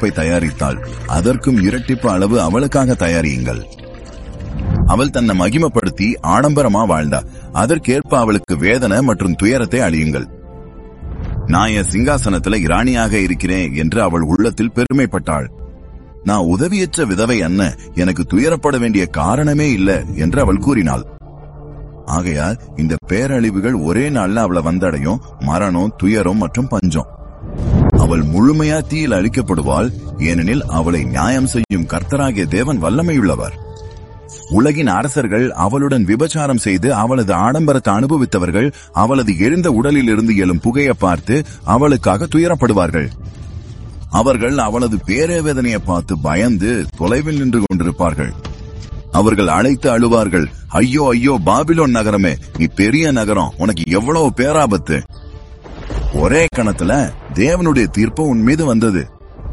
இரட்டிப்பை தயாரித்தாள் அதற்கும் இரட்டிப்பு அளவு அவளுக்காக தயாரியுங்கள் அவள் தன்னை மகிமைப்படுத்தி ஆடம்பரமா வாழ்ந்தா அதற்கேற்ப அவளுக்கு வேதனை மற்றும் துயரத்தை அழியுங்கள் நான் என் சிங்காசனத்துல இராணியாக இருக்கிறேன் என்று அவள் உள்ளத்தில் பெருமைப்பட்டாள் நான் உதவியற்ற விதவை அன்ன எனக்கு துயரப்பட வேண்டிய காரணமே இல்ல என்று அவள் கூறினாள் ஆகையால் இந்த பேரழிவுகள் ஒரே நாள்ல அவளை வந்தடையும் மரணம் துயரம் மற்றும் பஞ்சம் அவள் முழுமையா தீயில் அழிக்கப்படுவாள் ஏனெனில் அவளை நியாயம் செய்யும் கர்த்தராகிய தேவன் வல்லமையுள்ளவர் உலகின் அரசர்கள் அவளுடன் விபச்சாரம் செய்து அவளது ஆடம்பரத்தை அனுபவித்தவர்கள் அவளது எழுந்த உடலில் இருந்து எழும் புகையை பார்த்து அவளுக்காக துயரப்படுவார்கள் அவர்கள் அவளது பேரவேதனையை பார்த்து பயந்து தொலைவில் நின்று கொண்டிருப்பார்கள் அவர்கள் அழைத்து அழுவார்கள் ஐயோ ஐயோ பாபிலோன் நகரமே நீ பெரிய நகரம் உனக்கு எவ்வளவு பேராபத்து ஒரே கணத்துல தேவனுடைய தீர்ப்பு உன் மீது வந்தது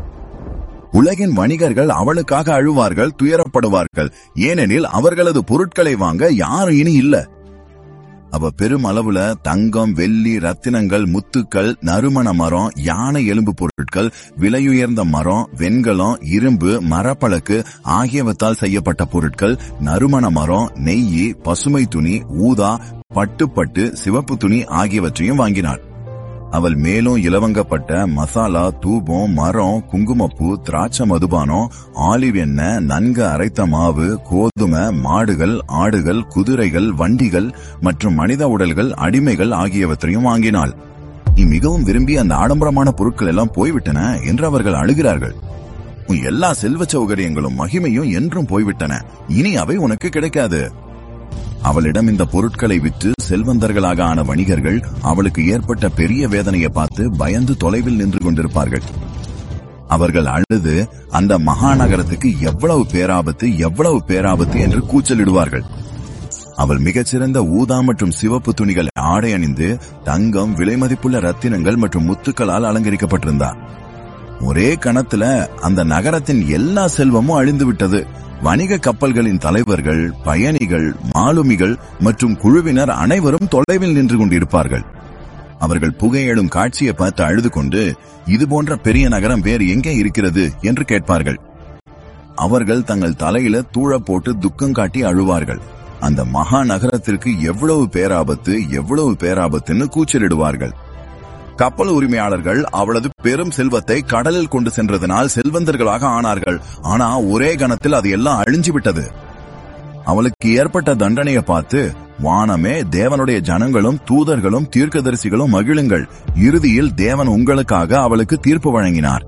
உலகின் வணிகர்கள் அவளுக்காக அழுவார்கள் துயரப்படுவார்கள் ஏனெனில் அவர்களது பொருட்களை வாங்க யாரும் இனி இல்ல அவ பெரும் அளவுல தங்கம் வெள்ளி ரத்தினங்கள் முத்துக்கள் நறுமண மரம் யானை எலும்பு பொருட்கள் விலையுயர்ந்த மரம் வெண்கலம் இரும்பு மரப்பழக்கு ஆகியவற்றால் செய்யப்பட்ட பொருட்கள் நறுமண மரம் நெய்யி பசுமை துணி ஊதா பட்டுப்பட்டு சிவப்பு துணி ஆகியவற்றையும் வாங்கினாள் அவள் மேலும் இலவங்கப்பட்ட மசாலா தூபம் மரம் குங்குமப்பூ திராட்சை மதுபானம் ஆலிவ் எண்ணெய் நன்கு அரைத்த மாவு கோதுமை மாடுகள் ஆடுகள் குதிரைகள் வண்டிகள் மற்றும் மனித உடல்கள் அடிமைகள் ஆகியவற்றையும் வாங்கினாள் நீ மிகவும் விரும்பி அந்த ஆடம்பரமான பொருட்கள் எல்லாம் போய்விட்டன என்று அவர்கள் அழுகிறார்கள் உன் எல்லா செல்வ சௌகரியங்களும் மகிமையும் என்றும் போய்விட்டன இனி அவை உனக்கு கிடைக்காது அவளிடம் இந்த பொருட்களை விற்று செல்வந்தர்களாக ஆன வணிகர்கள் அவளுக்கு ஏற்பட்ட பெரிய வேதனையை பார்த்து பயந்து தொலைவில் நின்று கொண்டிருப்பார்கள் அவர்கள் அழுது அந்த மகாநகரத்துக்கு எவ்வளவு பேராபத்து எவ்வளவு பேராபத்து என்று கூச்சலிடுவார்கள் அவள் மிகச்சிறந்த ஊதா மற்றும் சிவப்பு துணிகளை ஆடை அணிந்து தங்கம் விலைமதிப்புள்ள ரத்தினங்கள் மற்றும் முத்துக்களால் அலங்கரிக்கப்பட்டிருந்தார் ஒரே கணத்துல அந்த நகரத்தின் எல்லா செல்வமும் அழிந்து விட்டது வணிக கப்பல்களின் தலைவர்கள் பயணிகள் மாலுமிகள் மற்றும் குழுவினர் அனைவரும் தொலைவில் நின்று கொண்டிருப்பார்கள் அவர்கள் புகையெழும் காட்சியை பார்த்து அழுது கொண்டு இது போன்ற பெரிய நகரம் வேறு எங்கே இருக்கிறது என்று கேட்பார்கள் அவர்கள் தங்கள் தலையில தூழ போட்டு துக்கம் காட்டி அழுவார்கள் அந்த மகா நகரத்திற்கு எவ்வளவு பேராபத்து எவ்வளவு பேராபத்துன்னு கூச்சலிடுவார்கள் கப்பல் உரிமையாளர்கள் அவளது பெரும் செல்வத்தை கடலில் கொண்டு சென்றதனால் செல்வந்தர்களாக ஆனார்கள் ஆனா ஒரே கணத்தில் அது எல்லாம் அழிஞ்சு விட்டது அவளுக்கு ஏற்பட்ட தண்டனையை பார்த்து வானமே தேவனுடைய ஜனங்களும் தூதர்களும் தீர்க்கதரிசிகளும் மகிழுங்கள் இறுதியில் தேவன் உங்களுக்காக அவளுக்கு தீர்ப்பு வழங்கினார்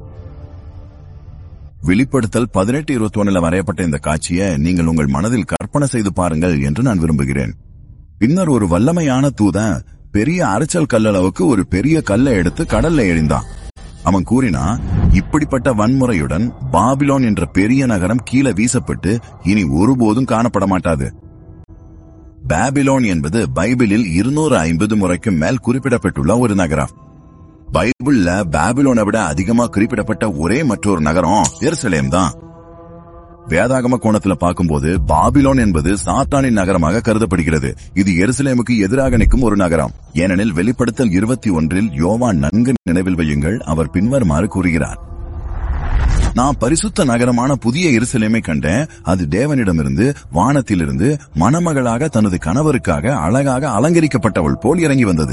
வெளிப்படுத்தல் பதினெட்டு இருபத்தி ஒண்ணுல வரையப்பட்ட இந்த காட்சியை நீங்கள் உங்கள் மனதில் கற்பனை செய்து பாருங்கள் என்று நான் விரும்புகிறேன் பின்னர் ஒரு வல்லமையான தூதன் பெரிய அரைச்சல் கல்லளவுக்கு ஒரு பெரிய கல்லை எடுத்து கடல்ல எறிந்தான் அவன் கூறினா இப்படிப்பட்ட வன்முறையுடன் பாபிலோன் என்ற பெரிய நகரம் கீழே வீசப்பட்டு இனி ஒருபோதும் காணப்பட மாட்டாது பாபிலோன் என்பது பைபிளில் இருநூறு ஐம்பது முறைக்கும் மேல் குறிப்பிடப்பட்டுள்ள ஒரு நகரம் பைபிள்ல பாபிலோனை விட அதிகமா குறிப்பிடப்பட்ட ஒரே மற்றொரு நகரம் எருசலேம் தான் வேதாகம கோணத்துல பார்க்கும்போது பாபிலோன் என்பது சாத்தானின் நகரமாக கருதப்படுகிறது இது எருசலேமுக்கு எதிராக நிற்கும் ஒரு நகரம் ஏனெனில் வெளிப்படுத்தல் இருபத்தி ஒன்றில் யோவான் நன்கு நினைவில் வையுங்கள் அவர் பின்வருமாறு கூறுகிறார் நான் பரிசுத்த நகரமான புதிய எருசலேமை கண்டேன் அது தேவனிடமிருந்து வானத்திலிருந்து மணமகளாக தனது கணவருக்காக அழகாக அலங்கரிக்கப்பட்டவள் போல் இறங்கி வந்தது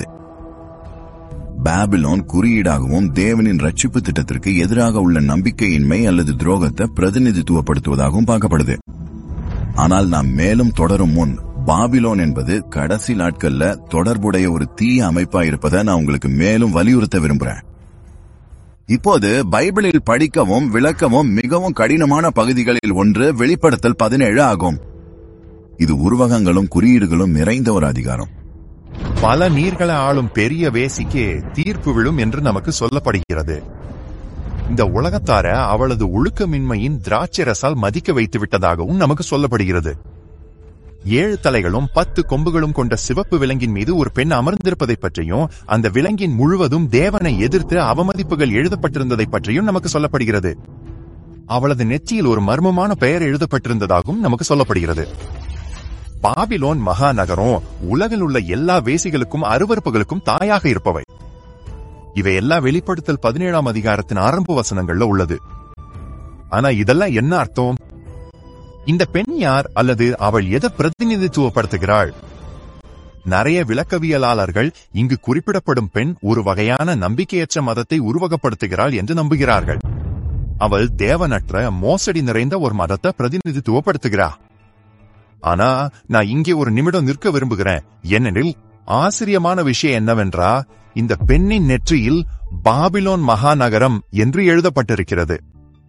பாபிலோன் குறியீடாகவும் தேவனின் ரட்சிப்பு திட்டத்திற்கு எதிராக உள்ள நம்பிக்கையின்மை அல்லது துரோகத்தை பிரதிநிதித்துவப்படுத்துவதாகவும் பார்க்கப்படுது ஆனால் நாம் மேலும் தொடரும் முன் பாபிலோன் என்பது கடைசி நாட்கள்ல தொடர்புடைய ஒரு தீய அமைப்பா இருப்பதை நான் உங்களுக்கு மேலும் வலியுறுத்த விரும்புறேன் இப்போது பைபிளில் படிக்கவும் விளக்கவும் மிகவும் கடினமான பகுதிகளில் ஒன்று வெளிப்படுத்தல் பதினேழு ஆகும் இது உருவகங்களும் குறியீடுகளும் நிறைந்த ஒரு அதிகாரம் பல நீர்களை ஆளும் பெரிய வேசிக்கு தீர்ப்பு விழும் என்று நமக்கு சொல்லப்படுகிறது இந்த உலகத்தார அவளது ஒழுக்கமின்மையின் திராட்சை ரசால் மதிக்க வைத்து விட்டதாகவும் நமக்கு சொல்லப்படுகிறது ஏழு தலைகளும் பத்து கொம்புகளும் கொண்ட சிவப்பு விலங்கின் மீது ஒரு பெண் அமர்ந்திருப்பதை பற்றியும் அந்த விலங்கின் முழுவதும் தேவனை எதிர்த்து அவமதிப்புகள் எழுதப்பட்டிருந்ததை பற்றியும் நமக்கு சொல்லப்படுகிறது அவளது நெற்றியில் ஒரு மர்மமான பெயர் எழுதப்பட்டிருந்ததாகவும் நமக்கு சொல்லப்படுகிறது பாபிலோன் மகாநகரம் உலகில் உள்ள எல்லா வேசிகளுக்கும் அருவறுப்புகளுக்கும் தாயாக இருப்பவை இவை எல்லா வெளிப்படுத்தல் பதினேழாம் அதிகாரத்தின் ஆரம்ப வசனங்கள்ல உள்ளது ஆனா இதெல்லாம் என்ன அர்த்தம் இந்த பெண் யார் அல்லது அவள் எதை பிரதிநிதித்துவப்படுத்துகிறாள் நிறைய விளக்கவியலாளர்கள் இங்கு குறிப்பிடப்படும் பெண் ஒரு வகையான நம்பிக்கையற்ற மதத்தை உருவகப்படுத்துகிறாள் என்று நம்புகிறார்கள் அவள் தேவனற்ற மோசடி நிறைந்த ஒரு மதத்தை பிரதிநிதித்துவப்படுத்துகிறாள் ஆனா நான் இங்கே ஒரு நிமிடம் நிற்க விரும்புகிறேன் ஏனெனில் ஆச்சரியமான விஷயம் என்னவென்றா இந்த பெண்ணின் நெற்றியில் பாபிலோன் மகாநகரம் என்று எழுதப்பட்டிருக்கிறது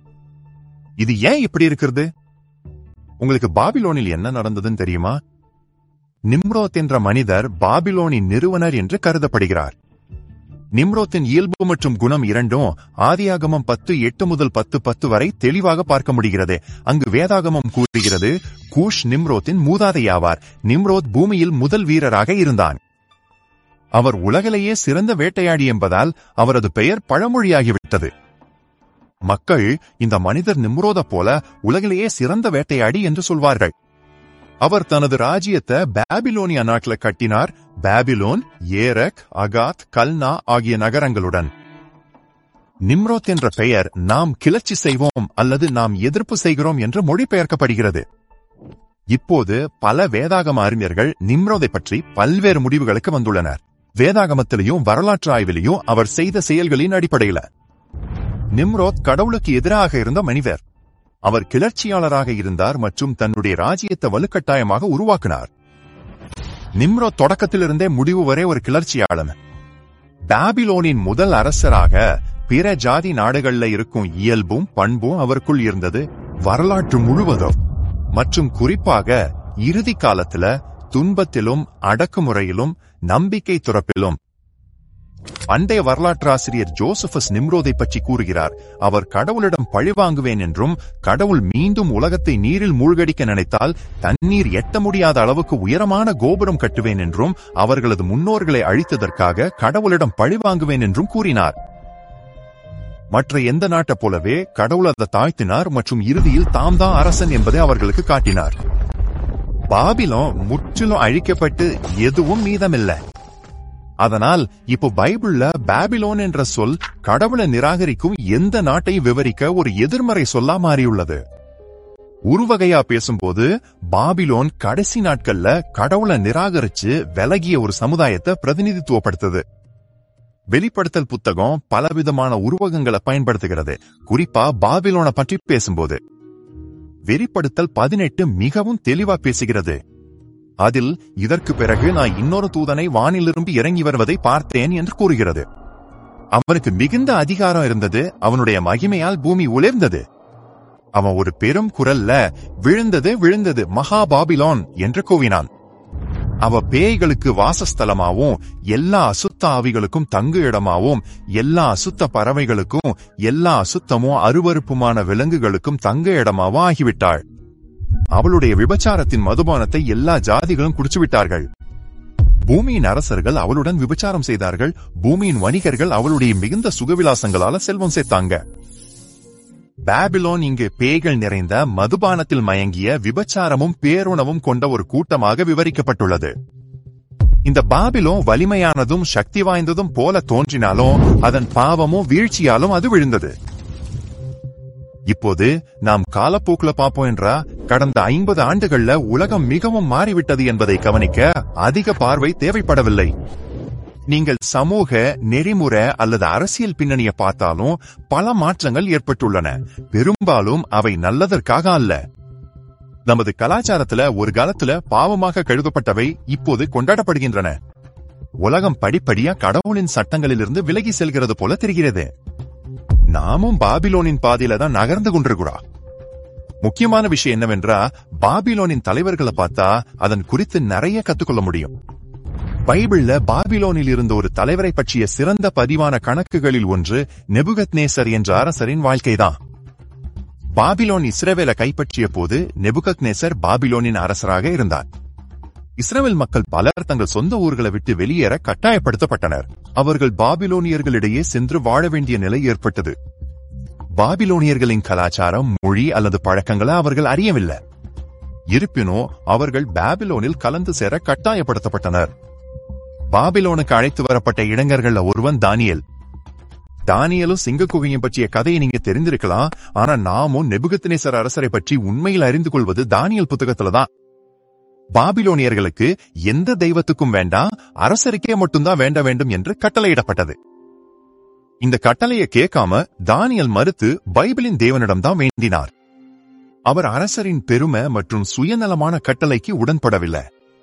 இது ஏன் இப்படி இருக்கிறது உங்களுக்கு பாபிலோனில் என்ன நடந்ததுன்னு தெரியுமா நிம்ரோத் என்ற மனிதர் பாபிலோனின் நிறுவனர் என்று கருதப்படுகிறார் நிம்ரோத்தின் இயல்பு மற்றும் குணம் இரண்டும் ஆதியாகமம் பத்து எட்டு முதல் பத்து பத்து வரை தெளிவாக பார்க்க முடிகிறது அங்கு வேதாகமம் கூறுகிறது கூஷ் நிம்ரோத்தின் மூதாதையாவார் நிம்ரோத் பூமியில் முதல் வீரராக இருந்தான் அவர் உலகிலேயே சிறந்த வேட்டையாடி என்பதால் அவரது பெயர் பழமொழியாகிவிட்டது மக்கள் இந்த மனிதர் நிம்ரோத போல உலகிலேயே சிறந்த வேட்டையாடி என்று சொல்வார்கள் அவர் தனது ராஜ்யத்தை பாபிலோனியா நாட்டில் கட்டினார் பாபிலோன் ஏரக் அகாத் கல்னா ஆகிய நகரங்களுடன் நிம்ரோத் என்ற பெயர் நாம் கிளர்ச்சி செய்வோம் அல்லது நாம் எதிர்ப்பு செய்கிறோம் என்று மொழிபெயர்க்கப்படுகிறது இப்போது பல வேதாகம அறிஞர்கள் நிம்ரோதை பற்றி பல்வேறு முடிவுகளுக்கு வந்துள்ளனர் வேதாகமத்திலையும் வரலாற்று ஆய்விலையும் அவர் செய்த செயல்களின் அடிப்படையில் நிம்ரோத் கடவுளுக்கு எதிராக இருந்த மனிதர் அவர் கிளர்ச்சியாளராக இருந்தார் மற்றும் தன்னுடைய ராஜ்யத்தை வலுக்கட்டாயமாக உருவாக்கினார் நிம்ரோத் தொடக்கத்திலிருந்தே முடிவு வரை ஒரு கிளர்ச்சியாளன் பாபிலோனின் முதல் அரசராக பிற ஜாதி நாடுகள்ல இருக்கும் இயல்பும் பண்பும் அவருக்குள் இருந்தது வரலாற்று முழுவதும் மற்றும் குறிப்பாக இறுதி காலத்துல துன்பத்திலும் அடக்குமுறையிலும் நம்பிக்கை துறப்பிலும் பண்டைய வரலாற்றாசிரியர் ஜோசபஸ் நிம்ரோதை பற்றி கூறுகிறார் அவர் கடவுளிடம் பழிவாங்குவேன் என்றும் கடவுள் மீண்டும் உலகத்தை நீரில் மூழ்கடிக்க நினைத்தால் தண்ணீர் எட்ட முடியாத அளவுக்கு உயரமான கோபுரம் கட்டுவேன் என்றும் அவர்களது முன்னோர்களை அழித்ததற்காக கடவுளிடம் பழிவாங்குவேன் என்றும் கூறினார் மற்ற எந்த நாட்டை போலவே கடவுள் அதை தாழ்த்தினார் மற்றும் இறுதியில் தாம் தான் அரசன் என்பதை அவர்களுக்கு காட்டினார் பாபிலோன் முற்றிலும் அழிக்கப்பட்டு எதுவும் மீதமில்லை அதனால் இப்போ பைபிள்ல பாபிலோன் என்ற சொல் கடவுளை நிராகரிக்கும் எந்த நாட்டை விவரிக்க ஒரு எதிர்மறை சொல்லா மாறியுள்ளது உருவகையா பேசும்போது பாபிலோன் கடைசி நாட்கள்ல கடவுளை நிராகரிச்சு விலகிய ஒரு சமுதாயத்தை பிரதிநிதித்துவப்படுத்துது வெளிப்படுத்தல் புத்தகம் பலவிதமான உருவகங்களை பயன்படுத்துகிறது குறிப்பா பாபிலோனை பற்றி பேசும்போது வெளிப்படுத்தல் பதினெட்டு மிகவும் தெளிவா பேசுகிறது அதில் இதற்கு பிறகு நான் இன்னொரு தூதனை வானிலிருந்து இறங்கி வருவதை பார்த்தேன் என்று கூறுகிறது அவனுக்கு மிகுந்த அதிகாரம் இருந்தது அவனுடைய மகிமையால் பூமி உயர்ந்தது அவன் ஒரு பெரும் குரல்ல விழுந்தது விழுந்தது மகா பாபிலோன் என்று கூவினான் அவ பேய்களுக்கு வாசஸ்தலமாவும் எல்லா அசுத்த ஆவிகளுக்கும் தங்கு இடமாவும் எல்லா அசுத்த பறவைகளுக்கும் எல்லா அசுத்தமும் அருவருப்புமான விலங்குகளுக்கும் தங்க இடமாவும் ஆகிவிட்டாள் அவளுடைய விபச்சாரத்தின் மதுபானத்தை எல்லா ஜாதிகளும் குடிச்சு விட்டார்கள் பூமியின் அரசர்கள் அவளுடன் விபச்சாரம் செய்தார்கள் பூமியின் வணிகர்கள் அவளுடைய மிகுந்த சுகவிலாசங்களால செல்வம் சேர்த்தாங்க பாபிலோன் இங்கு பேய்கள் நிறைந்த மதுபானத்தில் மயங்கிய விபச்சாரமும் பேருணவும் கொண்ட ஒரு கூட்டமாக விவரிக்கப்பட்டுள்ளது இந்த பாபிலோன் வலிமையானதும் சக்தி வாய்ந்ததும் போல தோன்றினாலும் அதன் பாவமும் வீழ்ச்சியாலும் அது விழுந்தது இப்போது நாம் காலப்போக்குல பார்ப்போம் என்றா கடந்த ஐம்பது ஆண்டுகள்ல உலகம் மிகவும் மாறிவிட்டது என்பதை கவனிக்க அதிக பார்வை தேவைப்படவில்லை நீங்கள் சமூக நெறிமுறை அல்லது அரசியல் பின்னணியை பார்த்தாலும் பல மாற்றங்கள் ஏற்பட்டுள்ளன பெரும்பாலும் அவை நல்லதற்காக அல்ல நமது கலாச்சாரத்துல ஒரு காலத்துல பாவமாக கருதப்பட்டவை இப்போது கொண்டாடப்படுகின்றன உலகம் படிப்படியா கடவுளின் சட்டங்களிலிருந்து விலகி செல்கிறது போல தெரிகிறது நாமும் பாபிலோனின் பாதையில தான் நகர்ந்து கொண்டிருக்கிறோம் முக்கியமான விஷயம் என்னவென்றா பாபிலோனின் தலைவர்களை பார்த்தா அதன் குறித்து நிறைய கத்துக்கொள்ள முடியும் பைபிள்ல பாபிலோனில் இருந்த ஒரு தலைவரை பற்றிய சிறந்த பதிவான கணக்குகளில் ஒன்று நெபுகத் நேசர் என்ற அரசரின் வாழ்க்கைதான் பாபிலோன் இஸ்ரேவேலை கைப்பற்றிய போது நெபுகத் நேசர் பாபிலோனின் அரசராக இருந்தார் இஸ்ரேல் மக்கள் பலர் தங்கள் சொந்த ஊர்களை விட்டு வெளியேற கட்டாயப்படுத்தப்பட்டனர் அவர்கள் பாபிலோனியர்களிடையே சென்று வாழ வேண்டிய நிலை ஏற்பட்டது பாபிலோனியர்களின் கலாச்சாரம் மொழி அல்லது பழக்கங்களை அவர்கள் அறியவில்லை இருப்பினும் அவர்கள் பாபிலோனில் கலந்து சேர கட்டாயப்படுத்தப்பட்டனர் பாபிலோனுக்கு அழைத்து வரப்பட்ட இளைஞர்கள்ல ஒருவன் தானியல் தானியலும் சிங்க குகையை பற்றிய கதையை நீங்க தெரிந்திருக்கலாம் ஆனா நாமும் நெபுகத்நேசர் அரசரை பற்றி உண்மையில் அறிந்து கொள்வது தானியல் புத்தகத்துல தான் பாபிலோனியர்களுக்கு எந்த தெய்வத்துக்கும் வேண்டாம் அரசருக்கே மட்டும்தான் வேண்ட வேண்டும் என்று கட்டளையிடப்பட்டது இந்த கட்டளையை கேட்காம தானியல் மறுத்து பைபிளின் தேவனிடம் தான் வேண்டினார் அவர் அரசரின் பெருமை மற்றும் சுயநலமான கட்டளைக்கு உடன்படவில்லை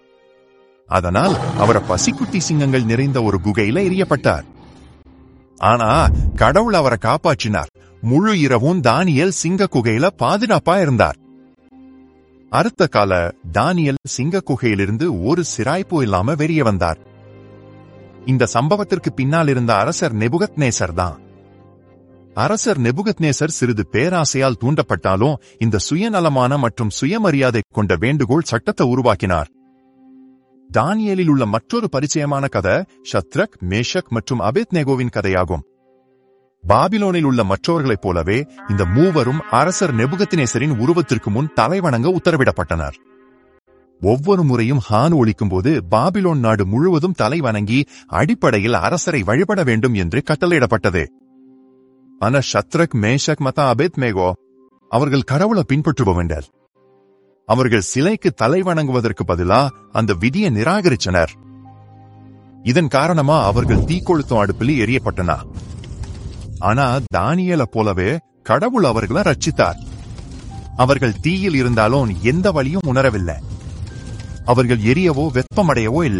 அதனால் அவரை பசிக்குட்டி சிங்கங்கள் நிறைந்த ஒரு குகையில எரியப்பட்டார் ஆனா கடவுள் அவரை காப்பாற்றினார் முழு இரவும் தானியல் சிங்க குகையில பாதுகாப்பா இருந்தார் அடுத்த கால தானியல் சிங்க குகையிலிருந்து ஒரு சிராய்ப்பு இல்லாம வெளியே வந்தார் இந்த சம்பவத்திற்கு பின்னால் இருந்த அரசர் நெபுகத்நேசர் தான் அரசர் நெபுகத்நேசர் சிறிது பேராசையால் தூண்டப்பட்டாலும் இந்த சுயநலமான மற்றும் சுயமரியாதை கொண்ட வேண்டுகோள் சட்டத்தை உருவாக்கினார் தானியலில் உள்ள மற்றொரு பரிச்சயமான கதை ஷத்ரக் மேஷக் மற்றும் அபேத்நேகோவின் கதையாகும் பாபிலோனில் உள்ள மற்றவர்களைப் போலவே இந்த மூவரும் அரசர் நெபுகத்தினேசரின் உருவத்திற்கு முன் தலைவணங்க உத்தரவிடப்பட்டனர் ஒவ்வொரு முறையும் ஹான் ஒழிக்கும் போது பாபிலோன் நாடு முழுவதும் தலை வணங்கி அடிப்படையில் அரசரை வழிபட வேண்டும் என்று கட்டளையிடப்பட்டது ஆனா ஷத்ரக் மேஷக் மத அபேத் மேகோ அவர்கள் கடவுளை பின்பற்றுபவர்கள் அவர்கள் சிலைக்கு தலை வணங்குவதற்கு பதிலா அந்த விதியை நிராகரிச்சனர் இதன் காரணமா அவர்கள் தீக்கொளுத்தும் அடுப்பில் எரியப்பட்டனர் ஆனா தானியல போலவே கடவுள் அவர்களை ரட்சித்தார் அவர்கள் தீயில் இருந்தாலும் எந்த வழியும் உணரவில்லை அவர்கள் எரியவோ வெப்பமடையவோ இல்ல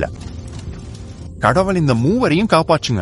கடவுள் இந்த மூவரையும் காப்பாற்றுங்க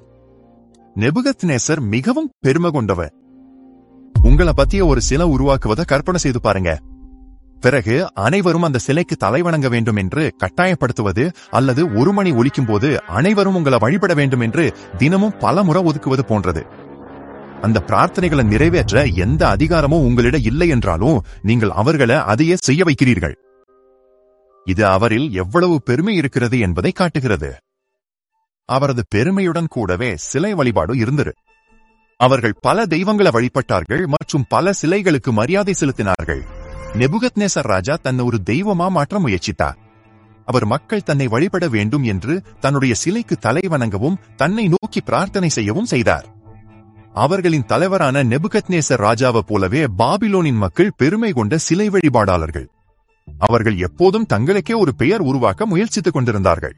நெபுகத்நேசர் மிகவும் பெருமை கொண்டவர் உங்களை பத்திய ஒரு சிலை உருவாக்குவதை கற்பனை செய்து பாருங்க பிறகு அனைவரும் அந்த சிலைக்கு தலைவணங்க வேண்டும் என்று கட்டாயப்படுத்துவது அல்லது ஒரு மணி ஒலிக்கும் போது அனைவரும் உங்களை வழிபட வேண்டும் என்று தினமும் பல முறை ஒதுக்குவது போன்றது அந்த பிரார்த்தனைகளை நிறைவேற்ற எந்த அதிகாரமும் உங்களிடம் இல்லை என்றாலும் நீங்கள் அவர்களை அதையே செய்ய வைக்கிறீர்கள் இது அவரில் எவ்வளவு பெருமை இருக்கிறது என்பதை காட்டுகிறது அவரது பெருமையுடன் கூடவே சிலை வழிபாடு இருந்தது அவர்கள் பல தெய்வங்களை வழிபட்டார்கள் மற்றும் பல சிலைகளுக்கு மரியாதை செலுத்தினார்கள் நெபுகத்நேசர் ராஜா தன்னை ஒரு தெய்வமா மாற்ற முயற்சித்தார் அவர் மக்கள் தன்னை வழிபட வேண்டும் என்று தன்னுடைய சிலைக்கு தலை வணங்கவும் தன்னை நோக்கி பிரார்த்தனை செய்யவும் செய்தார் அவர்களின் தலைவரான நெபுகத்நேசர் ராஜாவை போலவே பாபிலோனின் மக்கள் பெருமை கொண்ட சிலை வழிபாடாளர்கள் அவர்கள் எப்போதும் தங்களுக்கே ஒரு பெயர் உருவாக்க முயற்சித்துக் கொண்டிருந்தார்கள்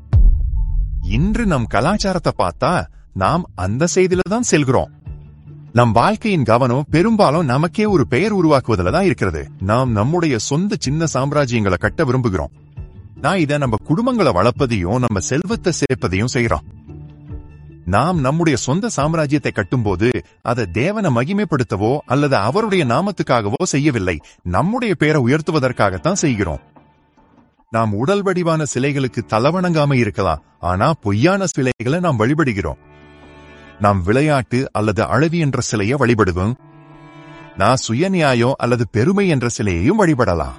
இன்று நம் கலாச்சாரத்தை பார்த்தா நாம் அந்த செய்தியில தான் செல்கிறோம் நம் வாழ்க்கையின் கவனம் பெரும்பாலும் நமக்கே ஒரு பெயர் உருவாக்குவதில் தான் இருக்கிறது நாம் நம்முடைய சொந்த சின்ன சாம்ராஜ்யங்களை கட்ட விரும்புகிறோம் நான் இதை நம்ம குடும்பங்களை வளர்ப்பதையும் நம்ம செல்வத்தை சேர்ப்பதையும் செய்யறோம் நாம் நம்முடைய சொந்த சாம்ராஜ்யத்தை கட்டும்போது அதை தேவனை மகிமைப்படுத்தவோ அல்லது அவருடைய நாமத்துக்காகவோ செய்யவில்லை நம்முடைய பெயரை உயர்த்துவதற்காகத்தான் செய்கிறோம் நாம் உடல் வடிவான சிலைகளுக்கு தலவணங்காம இருக்கலாம் ஆனா பொய்யான சிலைகளை நாம் வழிபடுகிறோம் நாம் விளையாட்டு அல்லது அழவி என்ற சிலையை வழிபடுவோம் நான் சுயநியாயம் அல்லது பெருமை என்ற சிலையையும் வழிபடலாம்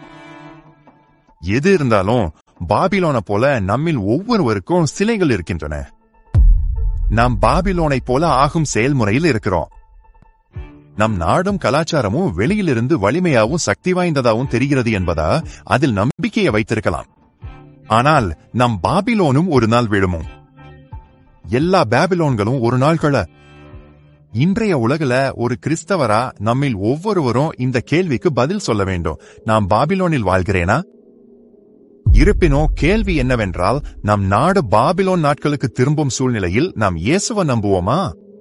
எது இருந்தாலும் பாபிலோனை போல நம்மில் ஒவ்வொருவருக்கும் சிலைகள் இருக்கின்றன நாம் பாபிலோனை போல ஆகும் செயல்முறையில் இருக்கிறோம் நம் நாடும் கலாச்சாரமும் வெளியிலிருந்து வலிமையாவும் சக்தி வாய்ந்ததாகவும் தெரிகிறது என்பதா அதில் நம்பிக்கையை வைத்திருக்கலாம் ஆனால் நம் பாபிலோனும் ஒரு நாள் விழுமும் எல்லா பாபிலோன்களும் ஒரு நாள் கள இன்றைய உலகில ஒரு கிறிஸ்தவரா நம்மில் ஒவ்வொருவரும் இந்த கேள்விக்கு பதில் சொல்ல வேண்டும் நாம் பாபிலோனில் வாழ்கிறேனா இருப்பினும் கேள்வி என்னவென்றால் நம் நாடு பாபிலோன் நாட்களுக்கு திரும்பும் சூழ்நிலையில் நாம் இயேசுவை நம்புவோமா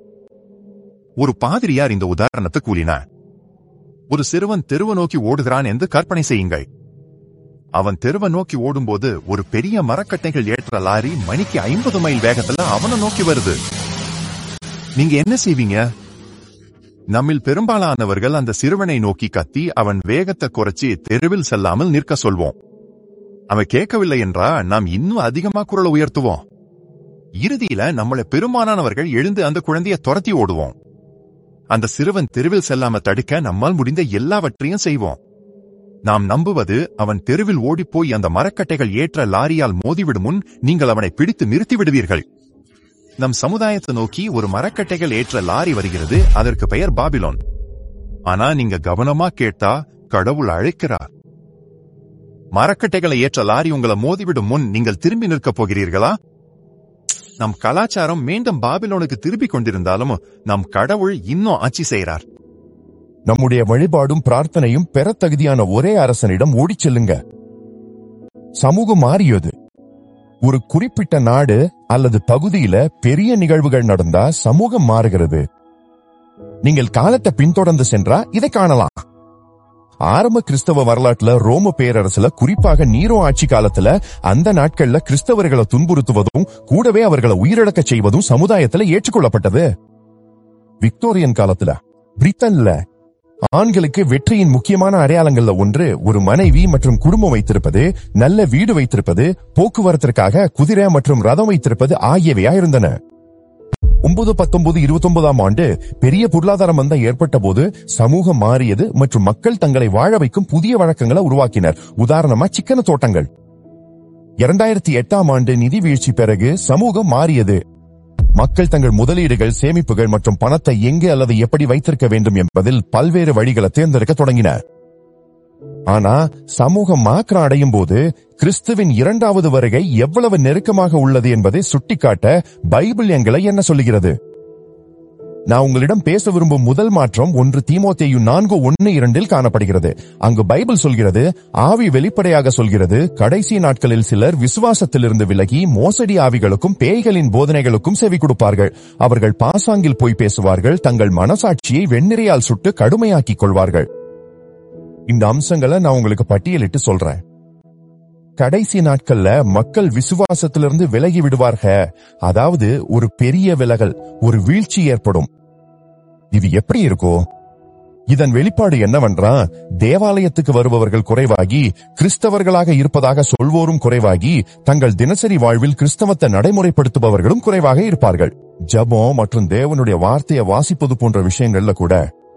ஒரு பாதிரியார் இந்த உதாரணத்தை கூறினார் ஒரு சிறுவன் தெருவை நோக்கி ஓடுகிறான் என்று கற்பனை செய்யுங்கள் அவன் தெருவை நோக்கி ஓடும்போது ஒரு பெரிய மரக்கட்டைகள் ஏற்ற லாரி மணிக்கு ஐம்பது மைல் வேகத்துல அவனை நோக்கி வருது நீங்க என்ன செய்வீங்க நம்மில் பெரும்பாலானவர்கள் அந்த சிறுவனை நோக்கி கத்தி அவன் வேகத்தை குறைச்சி தெருவில் செல்லாமல் நிற்க சொல்வோம் அவன் கேட்கவில்லை என்றா நாம் இன்னும் அதிகமா குரலை உயர்த்துவோம் இறுதியில நம்மள பெரும்பாலானவர்கள் எழுந்து அந்த குழந்தைய துரத்தி ஓடுவோம் அந்த சிறுவன் தெருவில் செல்லாம தடுக்க நம்மால் முடிந்த எல்லாவற்றையும் செய்வோம் நாம் நம்புவது அவன் தெருவில் ஓடிப்போய் அந்த மரக்கட்டைகள் ஏற்ற லாரியால் மோதிவிடும் முன் நீங்கள் அவனை பிடித்து நிறுத்தி விடுவீர்கள் நம் சமுதாயத்தை நோக்கி ஒரு மரக்கட்டைகள் ஏற்ற லாரி வருகிறது அதற்கு பெயர் பாபிலோன் ஆனா நீங்க கவனமா கேட்டா கடவுள் அழைக்கிறார் மரக்கட்டைகளை ஏற்ற லாரி உங்களை மோதிவிடும் முன் நீங்கள் திரும்பி நிற்கப் போகிறீர்களா நம் கலாச்சாரம் மீண்டும் பாபிலோனுக்கு திரும்பிக் கொண்டிருந்தாலும் நம் கடவுள் இன்னும் ஆட்சி செய்கிறார் நம்முடைய வழிபாடும் பிரார்த்தனையும் பெறத் தகுதியான ஒரே அரசனிடம் ஓடிச் செல்லுங்க சமூகம் மாறியது ஒரு குறிப்பிட்ட நாடு அல்லது பகுதியில பெரிய நிகழ்வுகள் நடந்தா சமூகம் மாறுகிறது நீங்கள் காலத்தை பின்தொடர்ந்து சென்றா இதை காணலாம் ஆரம்ப கிறிஸ்தவ வரலாற்றுல ரோம பேரரசுல குறிப்பாக நீரோ ஆட்சி காலத்துல அந்த நாட்கள்ல கிறிஸ்தவர்களை துன்புறுத்துவதும் கூடவே அவர்களை உயிரிழக்கச் செய்வதும் சமுதாயத்துல ஏற்றுக்கொள்ளப்பட்டது விக்டோரியன் காலத்துல பிரிட்டன்ல ஆண்களுக்கு வெற்றியின் முக்கியமான அடையாளங்கள்ல ஒன்று ஒரு மனைவி மற்றும் குடும்பம் வைத்திருப்பது நல்ல வீடு வைத்திருப்பது போக்குவரத்திற்காக குதிரை மற்றும் ரதம் வைத்திருப்பது ஆகியவையா இருந்தன ஒன்பது பத்தொன்பது இருபத்தொன்பதாம் ஆண்டு பெரிய பொருளாதார மந்தம் ஏற்பட்ட போது சமூகம் மாறியது மற்றும் மக்கள் தங்களை வாழ வைக்கும் புதிய வழக்கங்களை உருவாக்கினர் உதாரணமா சிக்கன தோட்டங்கள் இரண்டாயிரத்தி எட்டாம் ஆண்டு நிதி வீழ்ச்சி பிறகு சமூகம் மாறியது மக்கள் தங்கள் முதலீடுகள் சேமிப்புகள் மற்றும் பணத்தை எங்கே அல்லது எப்படி வைத்திருக்க வேண்டும் என்பதில் பல்வேறு வழிகளை தேர்ந்தெடுக்க தொடங்கினர் ஆனா சமூகம் மாற்றம் அடையும் போது கிறிஸ்துவின் இரண்டாவது வருகை எவ்வளவு நெருக்கமாக உள்ளது என்பதை சுட்டிக்காட்ட பைபிள் எங்களை என்ன சொல்லுகிறது நான் உங்களிடம் பேச விரும்பும் முதல் மாற்றம் ஒன்று தீமோத்தேயு நான்கு ஒன்னு இரண்டில் காணப்படுகிறது அங்கு பைபிள் சொல்கிறது ஆவி வெளிப்படையாக சொல்கிறது கடைசி நாட்களில் சிலர் விசுவாசத்திலிருந்து விலகி மோசடி ஆவிகளுக்கும் பேய்களின் போதனைகளுக்கும் செவி கொடுப்பார்கள் அவர்கள் பாசாங்கில் போய் பேசுவார்கள் தங்கள் மனசாட்சியை வெண்ணிறையால் சுட்டு கடுமையாக்கிக் கொள்வார்கள் இந்த அம்சங்களை நான் உங்களுக்கு பட்டியலிட்டு சொல்றேன் கடைசி நாட்கள்ல மக்கள் விசுவாசத்திலிருந்து விலகி விடுவார்க அதாவது ஒரு பெரிய விலகல் ஒரு வீழ்ச்சி ஏற்படும் இது எப்படி இருக்கும் இதன் வெளிப்பாடு என்னவென்றா தேவாலயத்துக்கு வருபவர்கள் குறைவாகி கிறிஸ்தவர்களாக இருப்பதாக சொல்வோரும் குறைவாகி தங்கள் தினசரி வாழ்வில் கிறிஸ்தவத்தை நடைமுறைப்படுத்துபவர்களும் குறைவாக இருப்பார்கள் ஜபம் மற்றும் தேவனுடைய வார்த்தையை வாசிப்பது போன்ற விஷயங்கள்ல கூட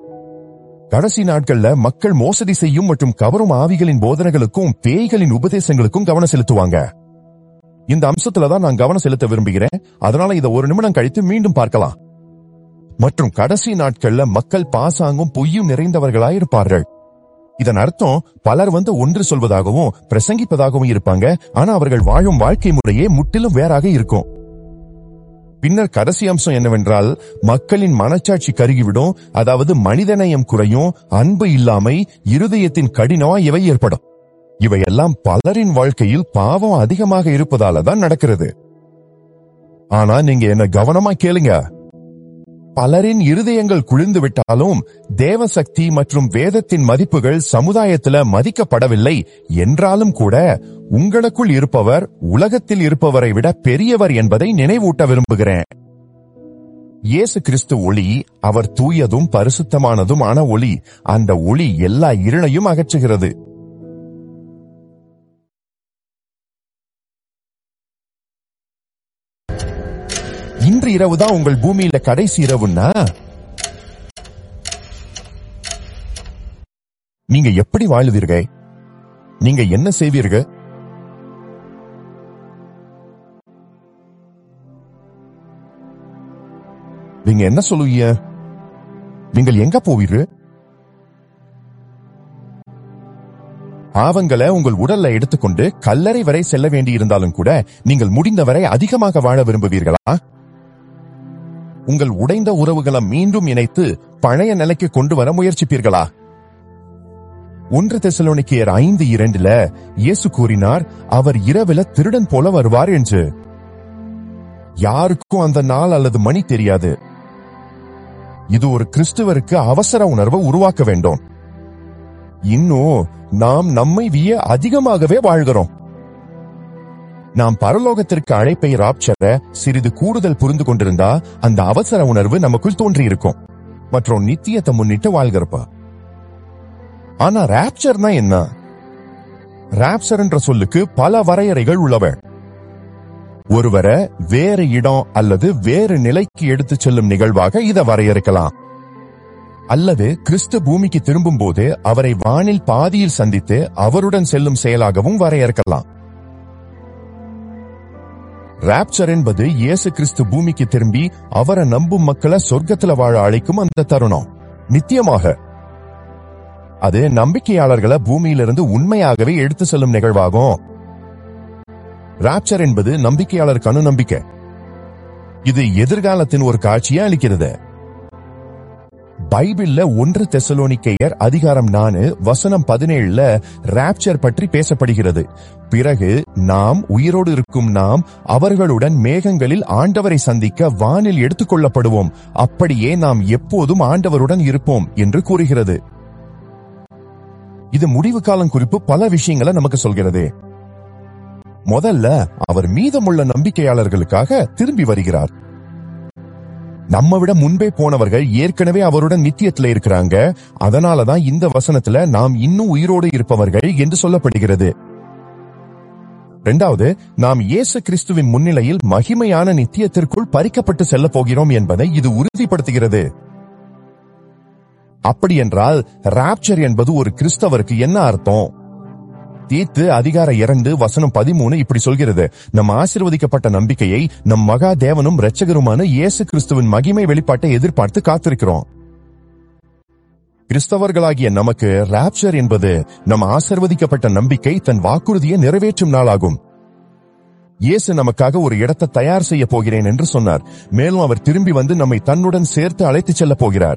கடைசி நாட்கள்ல மக்கள் மோசடி செய்யும் மற்றும் கவரும் ஆவிகளின் போதனைகளுக்கும் பேய்களின் உபதேசங்களுக்கும் கவனம் செலுத்துவாங்க இந்த அம்சத்துல தான் நான் கவனம் செலுத்த விரும்புகிறேன் அதனால இதை ஒரு நிமிடம் கழித்து மீண்டும் பார்க்கலாம் மற்றும் கடைசி நாட்கள்ல மக்கள் பாசாங்கும் பொய்யும் நிறைந்தவர்களாய் இருப்பார்கள் இதன் அர்த்தம் பலர் வந்து ஒன்று சொல்வதாகவும் பிரசங்கிப்பதாகவும் இருப்பாங்க ஆனா அவர்கள் வாழும் வாழ்க்கை முறையே முற்றிலும் வேறாக இருக்கும் பின்னர் கடைசி அம்சம் என்னவென்றால் மக்களின் மனச்சாட்சி கருகிவிடும் அதாவது மனிதநேயம் குறையும் அன்பு இல்லாமை இருதயத்தின் கடினமா இவை ஏற்படும் இவையெல்லாம் பலரின் வாழ்க்கையில் பாவம் அதிகமாக இருப்பதால தான் நடக்கிறது ஆனா நீங்க என்ன கவனமா கேளுங்க பலரின் இருதயங்கள் குளிர்ந்து விட்டாலும் தேவசக்தி மற்றும் வேதத்தின் மதிப்புகள் சமுதாயத்துல மதிக்கப்படவில்லை என்றாலும் கூட உங்களுக்குள் இருப்பவர் உலகத்தில் இருப்பவரை விட பெரியவர் என்பதை நினைவூட்ட விரும்புகிறேன் இயேசு கிறிஸ்து ஒளி அவர் தூயதும் பரிசுத்தமானதும் ஆன ஒளி அந்த ஒளி எல்லா இருளையும் அகற்றுகிறது இன்று இரவு தான் உங்கள் பூமியில கடைசி இரவுன்னா நீங்க எப்படி வாழுவீர்கள் நீங்க என்ன செய்வீர்கள் நீங்க என்ன சொல்லுவீங்க நீங்கள் எங்க போவீரு பாவங்களை உங்கள் உடல்ல எடுத்துக்கொண்டு கல்லறை வரை செல்ல வேண்டியிருந்தாலும் கூட நீங்கள் முடிந்தவரை அதிகமாக வாழ விரும்புவீர்களா உங்கள் உடைந்த உறவுகளை மீண்டும் இணைத்து பழைய நிலைக்கு கொண்டு வர முயற்சிப்பீர்களா ஒன்று தெசலோனிக்கேயர் ஐந்து இரண்டுல இயேசு கூறினார் அவர் இரவில திருடன் போல வருவார் என்று யாருக்கும் அந்த நாள் அல்லது மணி தெரியாது இது ஒரு கிறிஸ்துவருக்கு அவசர உணர்வை உருவாக்க வேண்டும் இன்னும் நாம் நம்மை விய அதிகமாகவே வாழ்கிறோம் நாம் பரலோகத்திற்கு அழைப்பை ராப்சர சிறிது கூடுதல் புரிந்து கொண்டிருந்தா அந்த அவசர உணர்வு நமக்குள் தோன்றியிருக்கும் மற்றும் நித்தியத்தை முன்னிட்டு வாழ்கிறப்ப ஆனா ராப்சர்னா என்ன ராப்சர் என்ற சொல்லுக்கு பல வரையறைகள் உள்ளவ ஒருவரை வேறு இடம் அல்லது வேறு நிலைக்கு எடுத்துச் செல்லும் நிகழ்வாக இதை வரையறுக்கலாம் அல்லது கிறிஸ்து பூமிக்கு திரும்பும் போது அவரை வானில் பாதியில் சந்தித்து அவருடன் செல்லும் செயலாகவும் வரையறுக்கலாம் ராப்சர் என்பது இயேசு கிறிஸ்து பூமிக்கு திரும்பி அவரை நம்பும் மக்களை சொர்க்கத்துல வாழ அழைக்கும் அந்த தருணம் நித்தியமாக அது நம்பிக்கையாளர்களை பூமியிலிருந்து உண்மையாகவே எடுத்து செல்லும் நிகழ்வாகும் ராப்சர் என்பது நம்பிக்கையாளருக்கு அணு நம்பிக்கை இது எதிர்காலத்தின் ஒரு காட்சியை அளிக்கிறது பைபிள்ல ஒன்று தெசலோனிக்கேயர் அதிகாரம் நானு வசனம் பதினேழுல ராப்சர் பற்றி பேசப்படுகிறது பிறகு நாம் உயிரோடு இருக்கும் நாம் அவர்களுடன் மேகங்களில் ஆண்டவரை சந்திக்க வானில் எடுத்துக் கொள்ளப்படுவோம் அப்படியே நாம் எப்போதும் ஆண்டவருடன் இருப்போம் என்று கூறுகிறது இது முடிவு காலம் குறிப்பு பல விஷயங்களை நமக்கு சொல்கிறது முதல்ல அவர் மீதமுள்ள நம்பிக்கையாளர்களுக்காக திரும்பி வருகிறார் நம்ம விட முன்பே போனவர்கள் ஏற்கனவே அவருடன் நித்தியத்துல இருக்கிறாங்க அதனாலதான் இந்த வசனத்துல நாம் இன்னும் உயிரோடு இருப்பவர்கள் என்று சொல்லப்படுகிறது இரண்டாவது நாம் இயேசு கிறிஸ்துவின் முன்னிலையில் மகிமையான நித்தியத்திற்குள் பறிக்கப்பட்டு செல்ல போகிறோம் என்பதை இது உறுதிப்படுத்துகிறது அப்படி என்றால் ராப்சர் என்பது ஒரு கிறிஸ்தவருக்கு என்ன அர்த்தம் தீத்து அதிகார இரண்டு வசனம் பதிமூணு இப்படி சொல்கிறது நம் ஆசிர்வதிக்கப்பட்ட நம்பிக்கையை நம் மகா தேவனும் இரட்சகருமான இயேசு கிறிஸ்துவின் மகிமை வெளிப்பாட்டை எதிர்பார்த்து காத்திருக்கிறோம் கிறிஸ்தவர்களாகிய நமக்கு ராப்சர் என்பது நம் ஆசிர்வதிக்கப்பட்ட நம்பிக்கை தன் வாக்குறுதியை நிறைவேற்றும் நாளாகும் இயேசு நமக்காக ஒரு இடத்தை தயார் செய்ய போகிறேன் என்று சொன்னார் மேலும் அவர் திரும்பி வந்து நம்மை தன்னுடன் சேர்த்து அழைத்துச் செல்லப் போகிறார்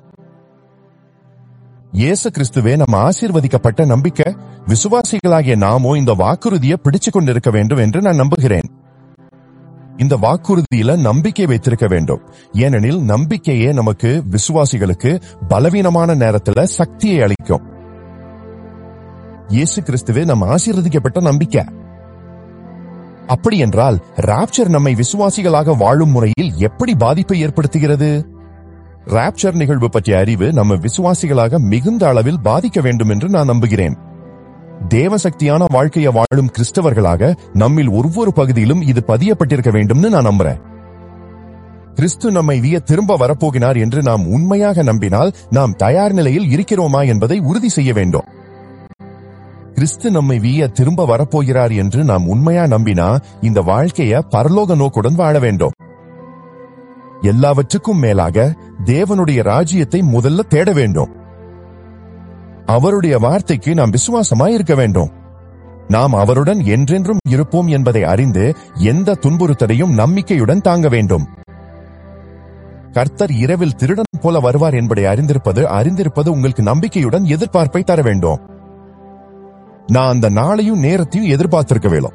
இயேசு கிறிஸ்துவே நம்ம ஆசீர்வதிக்கப்பட்ட நம்பிக்கை விசுவாசிகளாகிய நாமோ இந்த வாக்குறுதியை பிடிச்சு கொண்டிருக்க வேண்டும் என்று நான் நம்புகிறேன் இந்த வாக்குறுதியில நம்பிக்கை வைத்திருக்க வேண்டும் ஏனெனில் நம்பிக்கையே நமக்கு விசுவாசிகளுக்கு பலவீனமான நேரத்துல சக்தியை அளிக்கும் இயேசு கிறிஸ்துவே நம்ம ஆசீர்வதிக்கப்பட்ட நம்பிக்கை அப்படி என்றால் ராப்சர் நம்மை விசுவாசிகளாக வாழும் முறையில் எப்படி பாதிப்பை ஏற்படுத்துகிறது ராப்சர் நிகழ்வு பற்றிய அறிவு நம்ம விசுவாசிகளாக மிகுந்த அளவில் பாதிக்க வேண்டும் என்று நான் நம்புகிறேன் தேவசக்தியான வாழ்க்கையை வாழும் கிறிஸ்தவர்களாக நம்மில் ஒவ்வொரு பகுதியிலும் இது பதியப்பட்டிருக்க வேண்டும்னு நான் நம்புறேன் கிறிஸ்து நம்மை விய திரும்ப வரப்போகிறார் என்று நாம் உண்மையாக நம்பினால் நாம் தயார் நிலையில் இருக்கிறோமா என்பதை உறுதி செய்ய வேண்டும் கிறிஸ்து நம்மை விய திரும்ப வரப்போகிறார் என்று நாம் உண்மையா நம்பினா இந்த வாழ்க்கைய பரலோக நோக்குடன் வாழ வேண்டும் எல்லாவற்றுக்கும் மேலாக தேவனுடைய ராஜ்யத்தை முதல்ல தேட வேண்டும் அவருடைய வார்த்தைக்கு நாம் விசுவாசமாய் இருக்க வேண்டும் நாம் அவருடன் என்றென்றும் இருப்போம் என்பதை அறிந்து எந்த துன்புறுத்தலையும் நம்பிக்கையுடன் தாங்க வேண்டும் கர்த்தர் இரவில் திருடன் போல வருவார் என்பதை அறிந்திருப்பது அறிந்திருப்பது உங்களுக்கு நம்பிக்கையுடன் எதிர்பார்ப்பை தர வேண்டும் நான் அந்த நாளையும் நேரத்தையும் எதிர்பார்த்திருக்க வேணும்